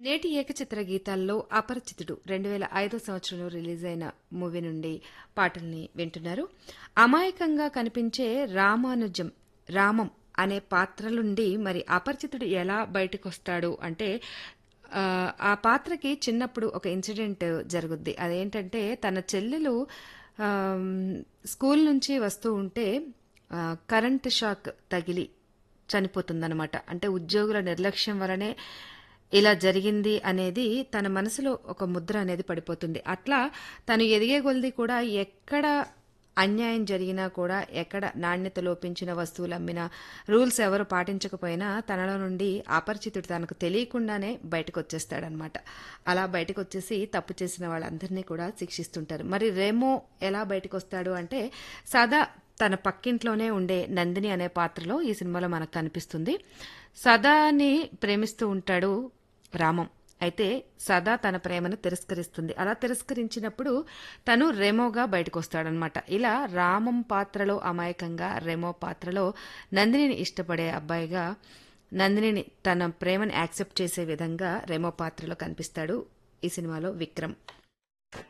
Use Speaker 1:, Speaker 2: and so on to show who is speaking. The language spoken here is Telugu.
Speaker 1: నేటి ఏకచిత్ర గీతాల్లో అపరిచితుడు రెండు వేల ఐదో సంవత్సరంలో రిలీజ్ అయిన మూవీ నుండి పాటల్ని వింటున్నారు అమాయకంగా కనిపించే రామానుజం రామం అనే పాత్ర నుండి మరి అపరిచితుడు ఎలా బయటకు వస్తాడు అంటే ఆ, ఆ పాత్రకి చిన్నప్పుడు ఒక ఇన్సిడెంట్ జరుగుద్ది అదేంటంటే తన చెల్లెలు ఆమ్, స్కూల్ నుంచి వస్తూ ఉంటే ఆ, కరెంట్ షాక్ తగిలి చనిపోతుందన్నమాట అంటే ఉద్యోగుల నిర్లక్ష్యం వలనే ఇలా జరిగింది అనేది తన మనసులో ఒక ముద్ర అనేది పడిపోతుంది అట్లా తను ఎదిగే కొలది కూడా ఎక్కడ అన్యాయం జరిగినా కూడా ఎక్కడ నాణ్యత లోపించిన వస్తువులు అమ్మినా రూల్స్ ఎవరు పాటించకపోయినా తనలో నుండి అపరిచితుడు తనకు తెలియకుండానే బయటకు వచ్చేస్తాడనమాట అలా బయటకు వచ్చేసి తప్పు చేసిన వాళ్ళందరినీ కూడా శిక్షిస్తుంటారు మరి రేమో ఎలా బయటకు వస్తాడు అంటే సదా తన పక్కింట్లోనే ఉండే నందిని అనే పాత్రలో ఈ సినిమాలో మనకు కనిపిస్తుంది సదాని ప్రేమిస్తూ ఉంటాడు రామం అయితే సదా తన ప్రేమను తిరస్కరిస్తుంది అలా తిరస్కరించినప్పుడు తను రెమోగా బయటకు వస్తాడనమాట ఇలా రామం పాత్రలో అమాయకంగా రెమో పాత్రలో నందినిని ఇష్టపడే అబ్బాయిగా నందినిని తన ప్రేమను యాక్సెప్ట్ చేసే విధంగా రెమో పాత్రలో కనిపిస్తాడు ఈ సినిమాలో విక్రమ్